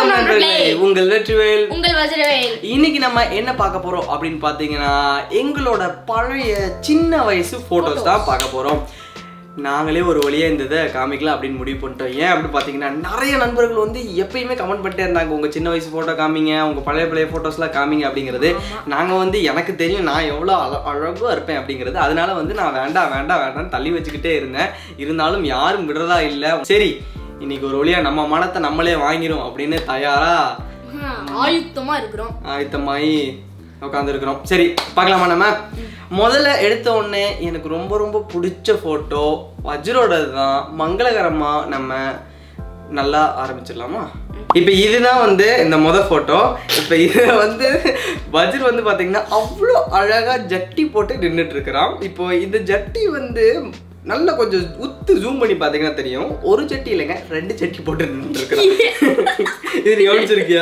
வணக்கம் நண்பர்களே உங்கள் வெற்றிவேல் உங்கள் வஜ்ரவேல் இன்னைக்கு நம்ம என்ன பார்க்க போறோம் அப்படின்னு பார்த்தீங்கன்னா எங்களோட பழைய சின்ன வயசு போட்டோஸ் தான் பார்க்க போறோம் நாங்களே ஒரு வழியா இந்த இதை காமிக்கலாம் அப்படின்னு முடிவு பண்ணிட்டோம் ஏன் அப்படின்னு பார்த்தீங்கன்னா நிறைய நண்பர்கள் வந்து எப்பயுமே கமெண்ட் பண்ணிட்டே இருந்தாங்க உங்க சின்ன வயசு போட்டோ காமிங்க உங்க பழைய பழைய போட்டோஸ்லாம் காமிங்க அப்படிங்கிறது நாங்க வந்து எனக்கு தெரியும் நான் எவ்வளோ அழ அழகா இருப்பேன் அப்படிங்கிறது அதனால வந்து நான் வேண்டாம் வேண்டாம் வேண்டாம்னு தள்ளி வச்சுக்கிட்டே இருந்தேன் இருந்தாலும் யாரும் விடுறதா இல்லை சரி இன்னைக்கு ஒரு வழியா நம்ம மனத்தை நம்மளே வாங்கிரும் அப்படின்னு தயாரா ஆயுத்தமா இருக்கிறோம் ஆயத்தமாயி உட்காந்துருக்குறோம் சரி பார்க்கலாமா நம்ம முதல்ல எடுத்த உடனே எனக்கு ரொம்ப ரொம்ப பிடிச்ச ஃபோட்டோ வஜ்ரோடது தான் மங்களகரமாக நம்ம நல்லா ஆரம்பிச்சிடலாமா இப்போ இதுதான் வந்து இந்த முத ஃபோட்டோ இப்போ இது வந்து வஜ்ர் வந்து பார்த்தீங்கன்னா அவ்வளோ அழகாக ஜட்டி போட்டு நின்றுட்டு இருக்கிறான் இப்போ இந்த ஜட்டி வந்து நல்லா கொஞ்சம் உத்து ஜூம் பண்ணி பார்த்தீங்கன்னா தெரியும் ஒரு ஜட்டி இல்லைங்க ரெண்டு ஜட்டி போட்டு நின்றுட்டு இருக்கிறான் இது நீ கவனிச்சிருக்கியா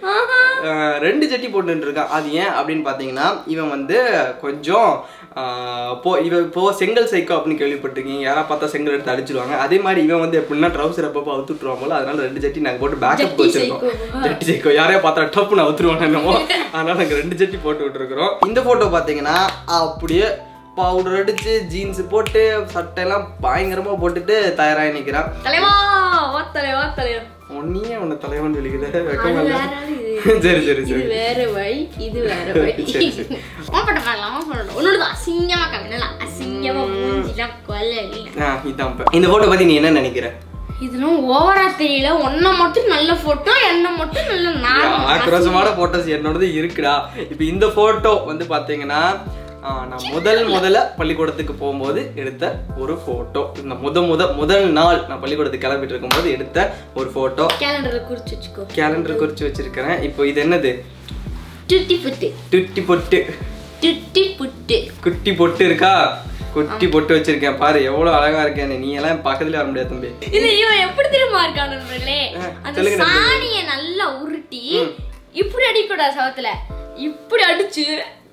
அஹ் ரெண்டு ஜட்டி போட்டுட்டு இருக்கான் அது ஏன் அப்படின்னு பார்த்தீங்கன்னா இவன் வந்து கொஞ்சம் அஹ், போ இவன் இப்போ செங்கல் சைக்கோ அப்படின்னு கேள்விப்பட்டிருக்கீங்க யாரா பார்த்தா செங்கல் எடுத்து அடிச்சிருவாங்க அதே மாதிரி இவன் வந்து எப்படின்னா ட்ரௌசர் அப்பப்போ அவுத்துட்டுருவான் போல அதனால ரெண்டு ஜட்டி நாங்கள் போட்டு பேக்கப் ஜட்டி வச்சிருக்கோம் சைக்கோவா? ஜட்டி சைக்கோ யாரையா பார்த்தா டப்புன்னு அவுத்துருவான் என்னமோ அதனால நாங்கள் ரெண்டு ஜட்டி போட்டு விட்டுருக்குறோம் இந்த ஃபோட்டோ பார்த்தீங்கன்னா அப்படியே பவுடர் அடிச்சு ஜீன்ஸ் போட்டு சட்டையெல்லாம் பயங்கரமா போட்டுட்டு தயாராகி நிற்கிறான் தலைவா வா தலைவா தலைவா உன்னையே உன்னை தலைவன் சொல்லிக்கிற அது வெக்கமா இல்ல? வேற ஆளு இது. சரி சரி இது சரி வேற வை இது வேற வை சரி, சரி. அவன் பட்ட பார்க்கலாம் அவன் பண்ணணும் உன்னோட அசிங்கமா காமினா அசிங்கமா மூஞ்சிலாம் கொலை ஆ, இதான் இப்ப. இந்த போட்டோ பத்தி நீ என்ன நினைக்கிற இதெல்லாம் ஓவரா தெரியல ஒன்ன மட்டும் நல்ல போட்டோ என்ன மட்டும் நல்ல நார்மல் ஆக்ரோஷமான போட்டோஸ் என்னோடது இருக்குடா இப்போ இந்த போட்டோ வந்து பாத்தீங்கன்னா ஆ, நான் முதல் முதல்ல பள்ளிக்கூடத்துக்கு போகும்போது எடுத்த ஒரு போட்டோ இந்த முத முத முதல் நாள் நான் பள்ளிக்கூடத்துக்கு கிளம்பிட்டு இருக்கும்போது எடுத்த ஒரு போட்டோ கேலண்டர்ல குறிச்சு வச்சுக்கோ கேலண்டர் குறிச்சு வச்சிருக்கிறேன் இப்போ இது என்னது துட்டி புட்டு துட்டி பொட்டு துட்டி புட்டு குட்டி பொட்டு இருக்கா குட்டி பொட்டு வச்சிருக்கேன் பாரு எவ்வளவு அழகா இருக்கேன் நீ எல்லாம் என் பக்கத்துல வர முடியாது தம்பி இது இவன் எப்படி தெரியுமா இருக்கான் நண்பர்களே ஆ, அந்த சொல்லுங்க நண்பர்களே. சாணிய நல்லா உருட்டி இப்படி அடிக்கூடாது சவத்துல இப்படி அடிச்சு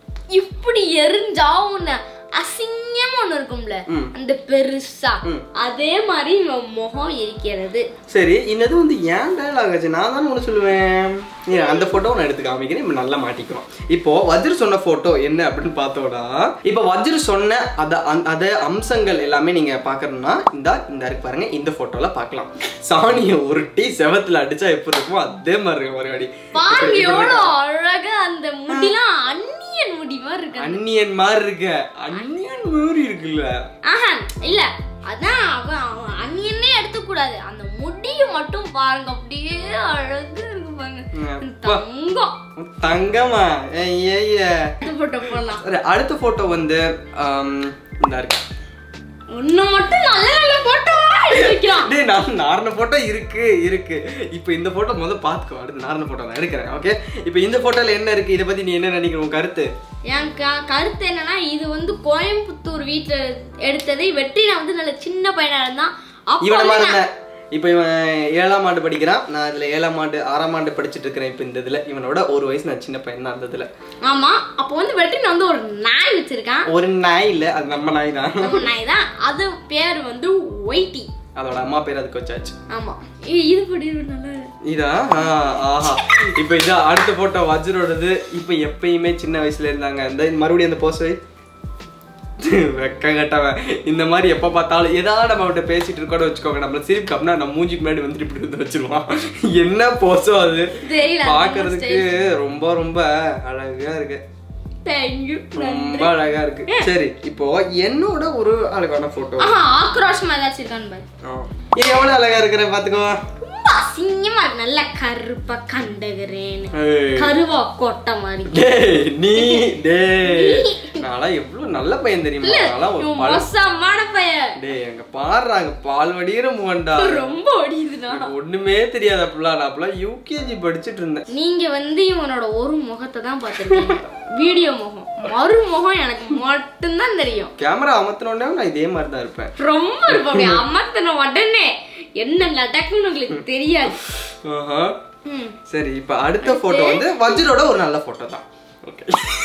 இப்படி எரிஞ்சா ஒண்ணு அசிங்கமா ஒண்ணு இருக்கும்ல ம். அந்த பெருசா ம். அதே மாதிரி இவன் முகம் இருக்கிறது சரி இன்னது வந்து ஏன் டயலாக் ஆச்சு நான் தானே ஒன்று சொல்லுவேன் நீ அந்த ஃபோட்டோ நான் எடுத்து காமிக்கிறேன் இப்போ நல்லா மாட்டிக்கிறோம் இப்போ வஜ்ர் சொன்ன ஃபோட்டோ என்ன அப்படின்னு பார்த்தோம்னா இப்போ வஜ்ர் சொன்ன அத அந்த அத அம்சங்கள் எல்லாமே நீங்க பார்க்கணும்னா இந்த இந்த இருக்கு பாருங்க இந்த ஃபோட்டோல பார்க்கலாம் சாணியை உருட்டி செவத்துல அடிச்சா எப்படி இருக்குமோ அதே மாதிரி இருக்கு மறுபடி பாருங்க எவ்வளவு அழகா அந்த முடிலாம் அந்நியன் முடி மாதிரி இருக்கு அந்நியன் மாதிரி இருக்கு அந்நியன் மாதிரி இருக்குல்ல ஆஹா இல்ல அதான் அவன் அவன் அந்நியனே எடுத்துக்கூடாது அந்த முடிய மட்டும் பாருங்க அப்படியே அழகா இருக்கு பாருங்க அப்பா. தங்கம் தங்கமா ஏய்ய இது போட்டோ போடலாம் சரி அடுத்த ஃபோட்டோ வந்து ஆம், இந்த இருக்கு ஒண்ணு மட்டும் நல்ல நல்ல போட்டோ எடுத்து வைக்கிறான் டேய் நான் நார்ன போட்டோ இருக்கு இருக்கு இப்போ இந்த போட்டோ முதல்ல பார்த்துக்கோ அடுத்து நார்ன போட்டோ நான் எடுக்கிறேன் ஓகே இப்போ இந்த போட்டோல என்ன இருக்கு இதை பத்தி நீ என்ன நினைக்கிற உன் கருத்து என் க- கருத்து என்னன்னா இது வந்து கோயம்புத்தூர் வீட்டுல எடுத்தது வெற்றி நான் வந்து நல்ல சின்ன பையனா இருந்தான் அப்ப இவன வந்து மாதிரி நான்- இருந்தேன் இப்போ இவன் ஏழாம் ஆண்டு படிக்கிறான் நான் இதுல ஏழாம் ஆண்டு ஆறாம் ஆண்டு படிச்சுட்டு இருக்கிறேன் இப்போ இந்த இதுல இவனோட ஒரு வயசு நான் சின்ன பையன் தான் இருந்ததுல ஆமா அப்போ வந்து வெற்றி நான் வந்து ஒரு நாய் வச்சிருக்கான் ஒரு நாய் இல்ல அது நம்ம நாய் தான் நம்ம நாய் தான் அது பேர் வந்து ஒயிட்டி அதோட அம்மா பேர் அதுக்கு வச்சாச்சு ஆமா இ- இது படி நல்லா இதா ஆ, ஆஹா இப்போ இதான் அடுத்த போட்டோ வஜ்ரோடது இப்போ எப்பயுமே சின்ன வயசுல இருந்தாங்க இந்த மறுபடியும் அந்த போஸ் வெக்க கட்டவன் இந்த மாதிரி எப்போ பார்த்தாலும் ஏதாவது நம்ம அவட்ட பேசிட்டு இருக்கோட வச்சுக்கோங்க நம்மள சிரிப்பு அப்படின்னா நம்ம மூஞ்சிக்கு முன்னாடி வந்துட்டு இப்படி வந்து வச்சிருவான் என்ன போஸோ அது தெரியல பார்க்கிறதுக்கு ரொம்ப ரொம்ப அழகா இருக்கு தேங்க்யூ ரொம்ப அழகா இருக்கு சரி இப்போ என்னோட ஒரு அழகான போட்டோ ஆஹா ஆக்ரோஷமா ஏதாச்சும் இருக்கான்னு பாரு இது எவ்வளவு அழகா இருக்கிற பாத்துக்கோ ரொம்ப அசிங்கமா இருக்கு நல்ல கருப்பா கண்டகிறேன் ஏய். கருவா கொட்டை மாதிரி டேய் நீ டேய் நான்லாம் எவ்வளவு நல்ல பையன் தெரியுமா நான்லாம் ஒரு இவன் பழ மோசமான பையன் டேய் அங்க பாடுறாங்க பால் வடிகிற மூவன்டா ரொம்ப ஒடியுதுண்ணா எனக்கு ஒண்ணுமே தெரியாது அப்பலாம் நான் அப்பலாம் யூகேஜி படிச்சிட்டு இருந்தேன் நீங்க வந்து இவனோட ஒரு முகத்தை தான் பார்த்திருக்கீங்க வீடியோ முகம் மறு முகம் எனக்கு மட்டும்தான் தெரியும் கேமரா அமர்த்தினோடனே நான் இதே மாதிரி தான் இருப்பேன் ரொம்ப இருக்கும் அப்படி அமர்த்தின உடனே என்ன நடக்குன்னு உங்களுக்கு தெரியாது ஆஹா. ம். சரி இப்ப அடுத்த போட்டோ வந்து வஜ்ரோட ஒரு நல்ல போட்டோ தான் ஓகே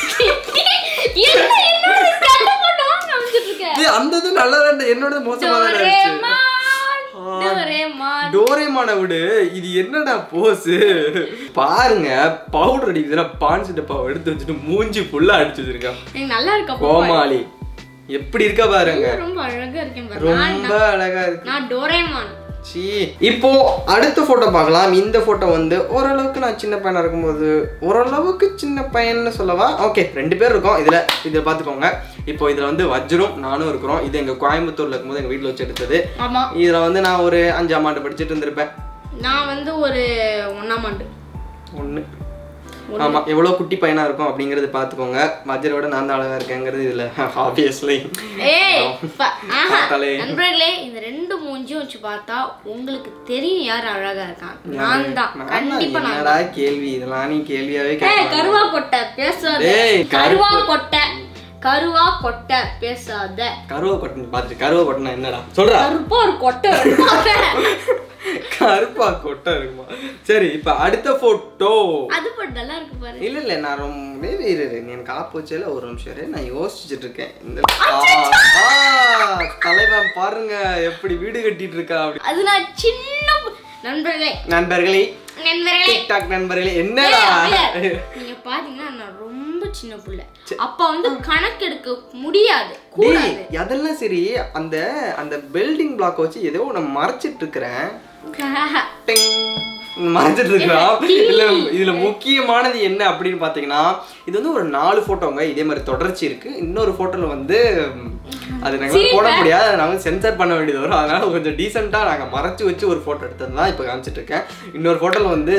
என்ன என்னோட கெட்ட photo வா காமிச்சிட்டு இருக்க? அந்த இது நல்லா தான் என்னோட மோசமா தான் இருந்துச்சு டோரேமான். டோரேமான் டோரேமான விடு இது என்னடா போஸ் பாருங்க பவுடர் அடிக்குதுன்னா பான்ஸ் டப்பாவை எடுத்து வச்சுட்டு மூஞ்சி ஃபுல்லா அடிச்சு வச்சிருக்கான் எனக்கு நல்லா இருக்கா கோமாளி எப்படி இருக்கா பாருங்க ரொம்ப அழகா இருக்கேன் பாரு. நான் ரொம்ப அழகா இருக்கு நான் டோரேமான் சீ இப்போ அடுத்த போட்டோ பார்க்கலாம் இந்த போட்டோ வந்து ஓரளவுக்கு நான் சின்ன பையனா இருக்கும்போது ஓரளவுக்கு சின்ன பையன்னு சொல்லவா ஓகே ரெண்டு பேர் இருக்கோம் இதுல இதை பார்த்துக்கோங்க இப்போ இதுல வந்து வஜ்ரும் நானும் இருக்கிறோம் இது எங்க கோயம்புத்தூர்ல இருக்கும்போது எங்க வீட்ல வச்சு எடுத்தது ஆமா இதுல வந்து நான் ஒரு அஞ்சாம் ஆண்டு படிச்சுட்டு இருந்திருப்பேன் நான் வந்து ஒரு ஒண்ணாம் ஆண்டு ஒண்ணு ஆமா எவ்வளவு குட்டி பையனா இருக்கும் அப்படிங்கறது பாத்துக்கோங்க வஜ்ரோட நான் தான் அழகா இருக்கேங்கிறது இதுல ஆப்வியஸ்லி ஏய் ப- ஆஹா. பார்த்தாலே. நண்பர்களே இந்த ரெண்டு மூஞ்சியும் வச்சு பார்த்தா உங்களுக்கு தெரியும் யார் அழகா இருக்கான் நான் தான் கண்டிப்பா நான் என்னடா கேள்வி இதெல்லாம் நீ கேள்வியாவே ஏய் கேட்க கருவா கொட்டை பேசாத ஏய், கருவா கொட்டை கருவா கொட்டை பேசாத கருவை கொட்டை பார்த்துட்டு கருவை கொட்டினா என்னடா சொல்றா கருப்பா ஒரு கொட்டை இருக்கும். கருப்பா கொட்டை இருக்குமா சரி இப்ப அடுத்த போட்டோ அது மட்டும் நல்லா இருக்கு பாரு இல்ல இல்ல நான் ரொம்ப இரு, இரு, இரு. நீ எனக்கு ஆப்பு வச்சல ஒரு நிமிஷம் இரு. நான் யோசிச்சுட்டு இருக்கேன் இந்த ஆ, ஆ, தலைவன் பாருங்க எப்படி வீடு கட்டிட்டு இருக்கா அப்படி அது நான் சின்ன பு- நண்பர்களே நண்பர்களே நண்பர்களே டிக்டாக் நண்பர்களே என்னடா ஏய், நீங்க பாத்தீங்கன்னா நான் ரொம்ப சின்ன புள்ள அப்ப வந்து கணக்கெடுக்க முடியாது டேய் கூடாது அதெல்லாம் சரி அந்த அந்த பில்டிங் பிளாக் வச்சு ஏதோ ஒன்று மறைச்சிட்டு இருக்கிறேன் டிங். மறைச்சிட்டு இருக்கிறோம் இதுல இதுல முக்கியமானது என்ன அப்படின்னு பாத்தீங்கன்னா இது வந்து ஒரு நாலு போட்டோங்க இதே மாதிரி தொடர்ச்சி இருக்கு இன்னொரு போட்டோல வந்து ம், அது நாங்க போட முடியாது அதை நாங்க சென்சர் பண்ண வேண்டியது வரும் அதனால கொஞ்சம் டீசெண்டா நாங்க மறைச்சு வச்சு ஒரு போட்டோ எடுத்தது தான் இப்போ காமிச்சிட்டு இருக்கேன் இன்னொரு போட்டோல வந்து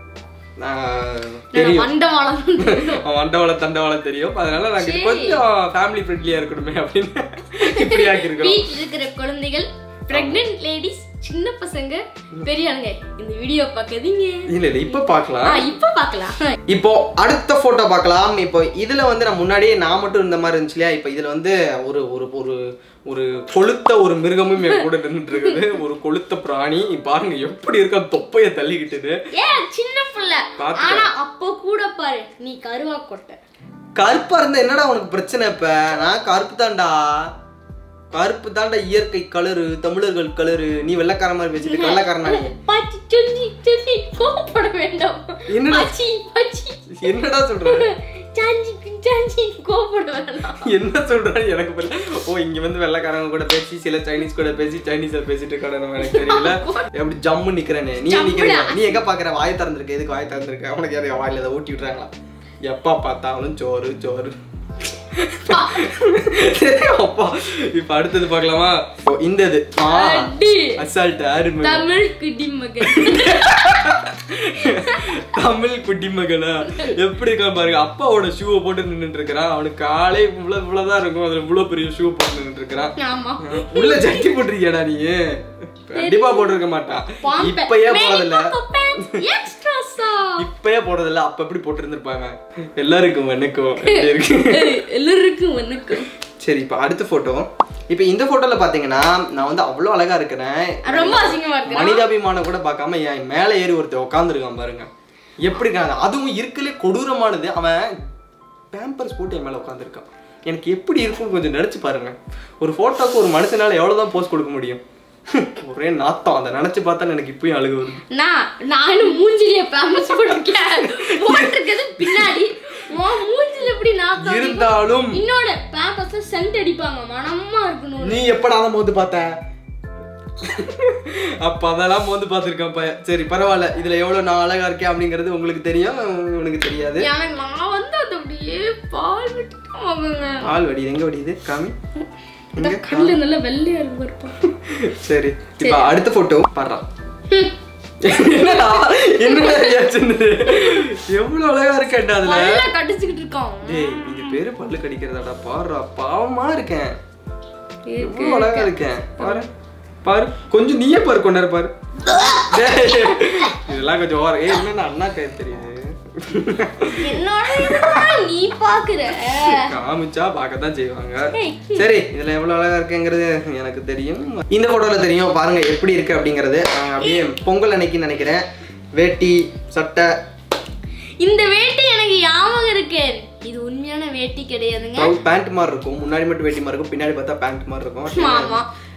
ஆஹ், தெரியும் மண்டவாளம் மண்டவள தண்டவாள தெரியும் அதனால நாங்க இது கொஞ்சம் ஃபேமிலி ஃப்ரெண்ட்லியா இருக்கணுமே அப்படின்னு இப்படி ஆக்கியிருக்கிறோம் வீட்டில் இருக்கிற குழந்தைகள் பிரெக்னென்ட் லேடிஸ் சின்ன பசங்க பெரிய ஆளுங்க இந்த வீடியோ பார்க்காதீங்க இல்ல இல்ல இப்ப பார்க்கலாம் ஆ இப்ப பார்க்கலாம் இப்போ அடுத்த போட்டோ பார்க்கலாம் இப்போ இதுல வந்து நான் முன்னாடியே நான் மட்டும் இருந்த மாதிரி இருந்துச்சு இல்லையா இப்போ இதுல வந்து ஒரு ஒரு ஒரு ஒரு கொளுத்த ஒரு மிருகமும் என் கூட நின்றுட்டு இருக்குது ஒரு கொளுத்த பிராணி பாருங்க எப்படி இருக்க தொப்பைய தள்ளிக்கிட்டுது ஏன் சின்ன புள்ள பாத்துக்க. ஆனா அப்போ கூட பாரு நீ கருவா கொட்டை கருப்பா இருந்தா என்னடா உனக்கு பிரச்சனை இப்ப நான் கருப்பு தான்டா கருப்பு தாண்டா இயற்கை கலரு தமிழர்கள் கலரு நீ வெள்ளைக்கார மாதிரி பேசிட்டு வெள்ளைக்காரனா நீ பாச்சி சொல்லி சொல்லி கோபப்பட வேண்டாம் என்னடா? பாச்சி பாச்சி என்னடா சொல்ற சாஞ்சி சாஞ்சி கோபப்பட வேண்டாம் என்ன சொல்றான்னு எனக்கு புரியல ஓ இங்க வந்து வெள்ளைக்காரங்க கூட பேசி சில சைனீஸ் கூட பேசி சைனீஸ்ல பேசிட்டு இருக்கானு நம்ம எனக்கு தெரியல எப்படி ஜம்மு நிக்கிறேனே நீ நிக்கிற நீ எங்க பாக்குற வாய் திறந்திருக்க எதுக்கு வாய் திறந்திருக்க உனக்கு யாரையா வாயில அதை ஊட்டி விடுறாங்களா எப்ப பார்த்தாலும் சோறு சோறு சரி, அப்பா இப்ப அடுத்தது பார்க்கலாமா ஓ, இந்த இது அடி. அசால்ட் அருமை தமிழ் குடிமகன் தமிழ் குட்டிமகனா எப்படி இருக்கான் பாருங்க அப்பாவோட ஷூவை போட்டு நின்னுட்டு இருக்கிறான் அவனுக்கு காலே இவ்வளவு இவ்வளவுதான் இருக்கும் அதுல இவ்வளவு பெரிய ஷூ போட்டு நின்னுட்டு இருக்கிறான் ஆமா உள்ள ஜட்டி போட்டிருக்கியாடா நீ கண்டிப்பா போட்டிருக்க மாட்டான் இப்பயே போறதில்ல எக்ஸ்ட்ரா சா இப்பயே போறதில்ல அப்ப எப்படி போட்டிருந்திருப்பாங்க எல்லாருக்கும் வணக்கம் எப்படி இருக்கு எல்லாருக்கும் வணக்கம் சரி இப்ப அடுத்த போட்டோ இப்ப இந்த போட்டோல பாத்தீங்கன்னா நான் வந்து அவ்வளவு அழகா இருக்கிறேன் ரொம்ப அசிங்கமா இருக்கு மனிதாபிமானம் கூட பார்க்காம என் மேல ஏறி ஒருத்தன் உட்காந்துருக்கான் பாருங்க எப்படி இருக்காங்க அதுவும் இருக்கலே கொடூரமானது அவன் பேம்பர்ஸ் போட்டு என் மேல உட்காந்துருக்கான் எனக்கு எப்படி இருக்கும்னு கொஞ்சம் நினைச்சு பாருங்க ஒரு போட்டோக்கு ஒரு மனுஷனால எவ்வளவுதான் போஸ்ட் கொடுக்க முடியும் ஒரே நாத்தம் அதை நினைச்சு பார்த்தா எனக்கு இப்பயும் அழுகு வருது நான் நானும் மூஞ்சிலே பேமஸ் போட்டிருக்கேன் போட்டிருக்கிறது பின்னாடி உன் மூஞ்சில எப்படி நான் இருந்தாலும் இன்னொரு பேம்பஸ்ல சென்ட் அடிப்பாங்க மனமா இருக்கணும் நீ எப்படா அதை மோந்து பார்த்த அப்ப அதெல்லாம் மோந்து பார்த்துருக்கேன் பையன் சரி பரவாயில்ல இதுல எவ்வளவு நான் அழகா இருக்கேன் அப்படிங்கிறது உங்களுக்கு தெரியும் உனக்கு தெரியாது எனக்கு நான் வந்து அது அப்படியே பால் விட்டுட்டு வாங்குங்க ஆள் வடியுது எங்க வடியுது காமி இந்த கண்ணு நல்லா வெள்ளையா இருக்கு இருப்பா சரி இப்ப அடுத்த போட்டோ பாடுறான் என்னடா என்னடா reaction இது? எவ்வளவு அழகா இருக்கேன்டா அதுல நல்லா கடிச்சுக்கிட்டு இருக்கான் டேய் இது பேரு பல்லு கடிக்கிறதாடா பாருடா பாவமா இருக்கேன் எவ்வளவு அழகா இருக்கேன் பாரு பாரு கொஞ்சம் நீயே பாரு கொண்டாரு பாரு டேய், இதெல்லாம் கொஞ்சம் ஓர ஏய் என்ன அண்ணா கை தெரியுது என்னோட இதுதான் நீ பாக்குற காமிச்சா பார்க்கத்தான் செய்வாங்க ஏய். சரி இதுல எவ்வளவு அழகா இருக்குங்கிறது எனக்கு தெரியும் இந்த போட்டோல தெரியும் பாருங்க எப்படி இருக்கு அப்படிங்கறது நான் அப்படியே பொங்கல் அன்னைக்கு நினைக்கிறேன் வேட்டி சட்டை இந்த வேட்டி எனக்கு ஞாபகம் இருக்கு இது உண்மையான வேட்டி கிடையாதுங்க பேண்ட் மாதிரி இருக்கும் முன்னாடி மட்டும் வேட்டி மாதிரி இருக்கும் பின்னாடி பார்த்தா பேண்ட் மாதிரி இருக்கும் ஆமா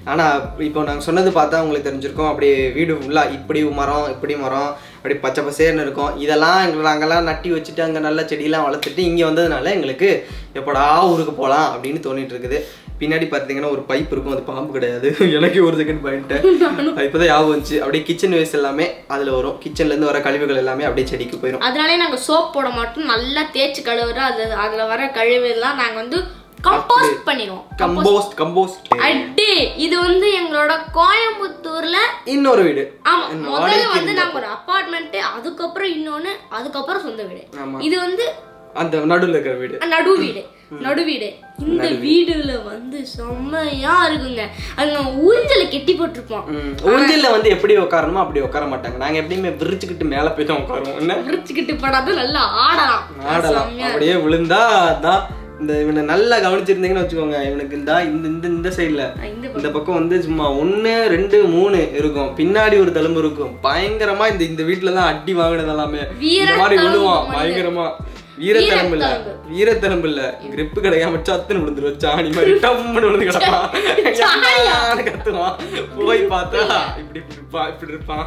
ஆனால் இப்போ நாங்கள் சொன்னது பார்த்தா உங்களுக்கு தெரிஞ்சிருக்கோம் அப்படியே வீடு ஃபுல்லாக இப்படி மரம் இப்படி மரம் அப்படி பச்சை பசேர்னு இருக்கும் இதெல்லாம் எங்களை நாங்கெல்லாம் நட்டி வச்சுட்டு அங்கே நல்ல செடியெல்லாம் வளர்த்துட்டு இங்கே வந்ததுனால எங்களுக்கு எப்படா ஊருக்கு போகலாம் அப்படின்னு தோணிட்டு இருக்குது பின்னாடி பார்த்தீங்கன்னா ஒரு பைப் இருக்கும் அது பாம்பு கிடையாது எனக்கு ஒரு செகண்ட் பயன்ட்டேன் இப்போதான் ஞாபகம் வந்துச்சு அப்படியே கிச்சன் வேஸ்ட் எல்லாமே அதில் வரும் கிச்சன்லேருந்து வர கழிவுகள் எல்லாமே அப்படியே செடிக்கு போயிடும் அதனாலே நாங்க சோப் போட மாட்டோம் நல்லா தேய்ச்சி கழுவுறோம் அது அதுல வர கழிவு எல்லாம் நாங்க வந்து கம்போஸ்ட் பண்ணிடுவோம் கம்போஸ்ட் கம்போஸ்ட் அடி இது வந்து எங்களோட கோயம்புத்தூர்ல இன்னொரு வீடு ஆமா என்ன, முதல்ல வாடகைக்கு வந்து நாங்க ஒரு அபார்ட்மெண்ட் அதுக்கப்புறம் இன்னொன்னு அதுக்கப்புறம் சொந்த வீடு ஆமா. இது வந்து அந்த நடுவில் இருக்கிற வீடு நடு வீடு நடு வீடு இந்த வீடுல வந்து செம்மையா இருக்குங்க அங்க ஊஞ்சல கெட்டி போட்டிருப்போம் ம், ஊஞ்சல்ல வந்து எப்படி உட்காரணுமோ அப்படி உட்கார மாட்டாங்க நாங்க எப்படியுமே விரிச்சுக்கிட்டு மேல போய் தான் உட்காருவோம் என்ன விரிச்சுக்கிட்டு படாத நல்லா ஆடலாம் ஆடலாம் செம்மையா அப்படியே விழுந்தா அதான் இந்த இவனை நல்லா கவனிச்சிருந்தீங்கன்னு வச்சுக்கோங்க இவனுக்கு இந்த இந்த இந்த இந்த சைடுல இந்த இந்த பக்கம் வந்து சும்மா ஒண்ணு ரெண்டு மூணு இருக்கும் பின்னாடி ஒரு தழும்பு இருக்கும் பயங்கரமா இந்த இந்த வீட்டுல தான் அடி வாங்கினது எல்லாமே இந்த மாதிரி விழுவான் பயங்கரமா வீரத்தழும்பு இல்ல வீரத்தழும்பு இல்ல கிரிப்பு கிடைக்காம சத்துன்னு விழுந்துருவோம் சாணி மாதிரி டம்முன்னு விழுந்து கிடப்பான் கத்துவான் போய் பார்த்தா இப்படி இப்படி இருப்பான் இப்படி இருப்பான்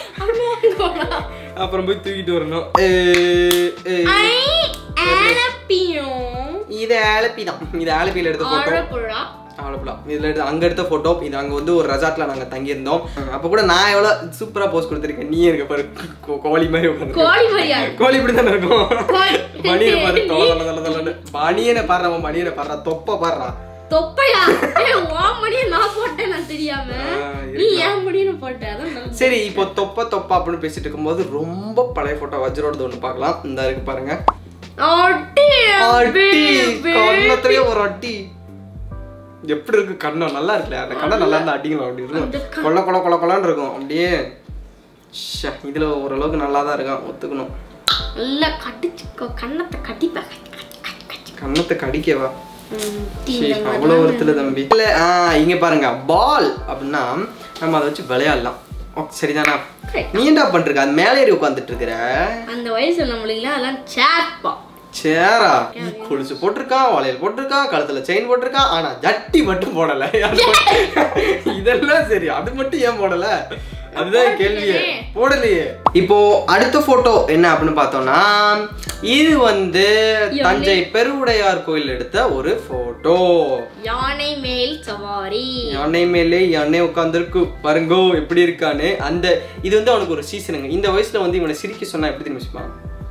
அப்புறம் போய் தூக்கிட்டு வரணும் ஏய், ஏய். ஆலப்பியும் இது ஆலப்பி தான் இது ஆலப்பியில் எடுத்த போட்டோ ஆழப்புழா அவ்வளோலாம் இதில் எடுத்து அங்கே எடுத்த ஃபோட்டோ இது அங்கே வந்து ஒரு ரெசார்ட்டில் நாங்கள் தங்கியிருந்தோம் அப்போ கூட நான் எவ்வளோ சூப்பராக போஸ்ட் கொடுத்துருக்கேன் நீ இருக்க பாரு கோ- கோழி மாதிரி உட்காந்து கோழி மரியா கோழி இப்படி தானே இருக்கும் கோழி. பனியனை பாரு தொலை தொலை தொலை தொலைன்னு பனியனை பாடுறா அவன் பனியனை பாடுறா தொப்பை பாடுறா தொப்பையா ஏய், உன் முடிய நான் போட்டேன் நான் தெரியாம ஆ, நீ ஏன் முடியும் போட்ட அதான் நல்லது. சரி இப்போ தொப்பை தொப்பா அப்படின்னு பேசிட்டு இருக்கும்போது ரொம்ப பழைய ஃபோட்டோ வஜ்ரோடது ஒன்று பார்க்கலாம் இந்த இருக்கு பாருங்க அடி, அடி baby. கண்ணத்திலேயே ஒரு அடி எப்படி இருக்கு கண்ணம் நல்லா இருக்குல்ல அந்த கண்ணம் நல்லா இருந்தா அடிக்கலாம் அப்படி இருக்கும் கொல கொல கொல கொலன்னு இருக்கும் அப்படியே ஷே, இதுல ஓரளவுக்கு நல்லா தான் இருக்கான் ஒத்துக்கணும் நல்லா கடிச்சுக்கோ கண்ணத்தை கடிப்பேன் கண்ணத்தை கடிக்கவா ம், சீ, இந்த மாதிரி அவ்வளவு ஒருத்துல தம்பி இல்ல ஆ இங்க பாருங்க பால் அப்படின்னா நம்ம அதை வச்சு விளையாடலாம் ஓ, சரிதானா Correct. நீ என்ன பண்ற அது மேலே ஏறி உட்காந்துட்டு இருக்கிற அந்த வயசு நம்மளுக்குலாம் அதெல்லாம் சேப்பா சேரா கொலுசு போட்டிருக்கான் வளையல் போட்டிருக்கான் கழுத்துல செயின் போட்டிருக்கான் ஆனா ஜட்டி மட்டும் போடல அது மட்டும்- இதெல்லாம் சரி அது மட்டும் ஏன் போடல அதுதான் கேள்வியே போடலையே இப்போ அடுத்த போட்டோ என்ன அப்படின்னு பார்த்தோம்னா இது வந்து தஞ்சை பெருவுடையார் கோயில் எடுத்த ஒரு போட்டோ யானை மேல் சவாரி யானை மேலே யானை உட்காந்துருக்கு பாருங்கோ எப்படி இருக்கான்னு அந்த இது வந்து அவனுக்கு ஒரு சீசனுங்க இந்த வயசுல வந்து இவனை சிரிக்க சொன்னா எப்படி தெரியுமா சிரிப்பான்?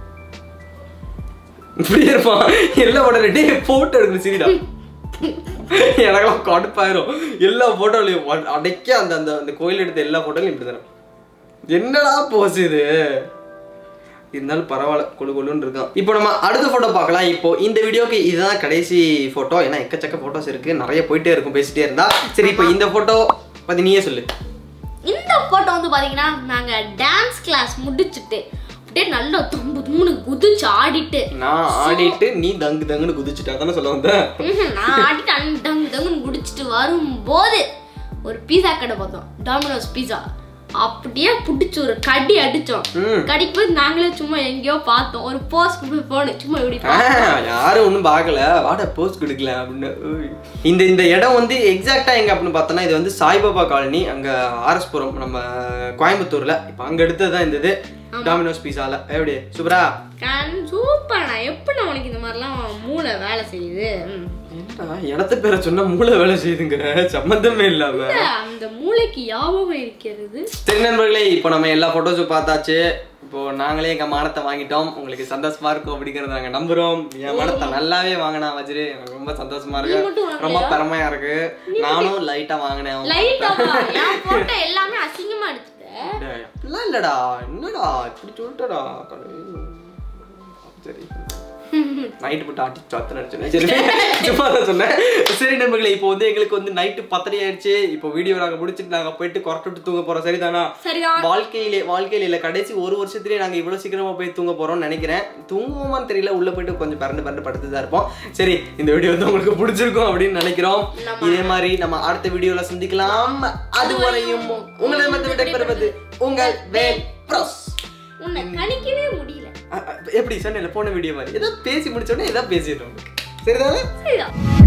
இப்படி இருப்பான் எல்லா உடனே டே போட்டோ எடுக்கணும் சிரிடா எனக்கெல்லாம் கடுப்பாயிரும் எல்லா போட்டோலையும் அடைக்க அந்த அந்த அந்த கோயில் எடுத்த எல்லா போட்டோலையும் இப்படி தானே என்னடா போஸ் இது இருந்தாலும் பரவாயில்ல கொழு கொழுன்னு இருக்கான் இப்போ நம்ம அடுத்த ஃபோட்டோ பார்க்கலாம் இப்போ இந்த வீடியோக்கு இதுதான் கடைசி ஃபோட்டோ ஏன்னா எக்கச்சக்க ஃபோட்டோஸ் இருக்கு நிறைய போயிட்டே இருக்கும் பேசிட்டே இருந்தா சரி இப்போ இந்த ஃபோட்டோ பத்தி நீயே சொல்லு இந்த போட்டோ வந்து பாத்தீங்கன்னா நாங்க டான்ஸ் கிளாஸ் முடிச்சுட்டு அப்படியே நல்லா தும்பு தும்முன்னு குதிச்சு ஆடிட்டு நான் ஆடிட்டு நீ தங்கு தங்குன்னு குதிச்சுட்டா தானே சொல்ல வந்த ம்ஹும், நான் ஆடிட்டு அங்க டங்கு டங்குன்னு குடிச்சிட்டு வரும்போது ஒரு பீஸா கடை பார்த்தோம் டாமினோஸ் பீஸா அப்படியே புடிச்சு ஒரு கடி அடிச்சோம் ம். கடிக்கு போது நாங்களே சும்மா எங்கேயோ பார்த்தோம் ஒரு போஸ் போனோம் சும்மா இப்படி ஆ, யாரும் ஒன்றும் பார்க்கல வாட போஸ்ட் கொடுக்கல அப்படின்னு ஓய். இந்த இந்த இடம் வந்து எக்ஸாக்டா எங்க அப்படின்னு பார்த்தோன்னா இது வந்து சாய்பாபா காலனி அங்க ஆர்எஸ்புரம் நம்ம கோயம்புத்தூர்ல இப்போ அங்க எடுத்தது தான் இந்த இது டாமினோஸ் பீஸால எப்படி சூப்பரா கண் சூப்பர் நான் எப்படி உனக்கு இந்த மாதிரிலாம் மூளை வேலை செய்யுது ம். என்னடா இடத்து பேரை சொன்னா மூளை வேலை செய்யுதுங்கிற சம்மந்தமே இல்லாம இல்ல, அந்த மூளைக்கு ஞாபகம் இருக்கிறது சரி நண்பர்களே இப்போ நம்ம எல்லா ஃபோட்டோஸும் பார்த்தாச்சு இப்போ நாங்களே எங்க மானத்தை வாங்கிட்டோம் உங்களுக்கு சந்தோஷமா இருக்கும் அப்படிங்கறத நாங்க நம்புறோம் என் மானத்தை நல்லாவே வாங்கினா வஜ்ரு எனக்கு ரொம்ப சந்தோஷமா நீ மட்டும் இருக்கு ரொம்ப பெருமையா இருக்கு நானும் லைட்டா வாங்கினேன் லைட்டா என் போட்டோ எல்லாமே அசிங்கமா எடுத்துட்டேன் டேய், அப்படிலாம் இல்லடா என்னடா இப்படி சொல்லிட்டடா கடவுளே. சரி நைட்டு போட்டு ஆட்டி சாத்து நினைச்சேன் சரி சும்மா தான் சொன்னேன் சரி நண்பர்களே இப்போ வந்து எங்களுக்கு வந்து நைட்டு பத்தரை ஆயிடுச்சு இப்போ வீடியோ நாங்க முடிச்சிட்டு நாங்க போயிட்டு கொரட்டு தூங்க போறோம் சரிதானா சரிதான் வாழ்க்கையிலே வாழ்க்கையில இல்ல கடைசி ஒரு வருஷத்துலயே நாங்க இவ்வளவு சீக்கிரமா போய் தூங்க போறோம்னு நினைக்கிறேன் தூங்குவோமான்னு தெரியல உள்ள போயிட்டு கொஞ்சம் பரண்டு பரண்டு படுத்து தான் இருப்போம் சரி இந்த வீடியோ வந்து உங்களுக்கு பிடிச்சிருக்கும் அப்படின்னு நினைக்கிறோம் இதே மாதிரி நம்ம அடுத்த வீடியோல சந்திக்கலாம் அதுவரையும் உங்களிடமிருந்து விடைபெறுவது உங்கள் வேல் ப்ரோஸ் உன்னை கணிக்கவே முடியல எப்படி சொன்னேன்ல போன வீடியோ மாதிரி ஏதாவது பேசி முடிச்ச உடனே ஏதாவது பேசிடுறோம் சரிதானே சரிதான்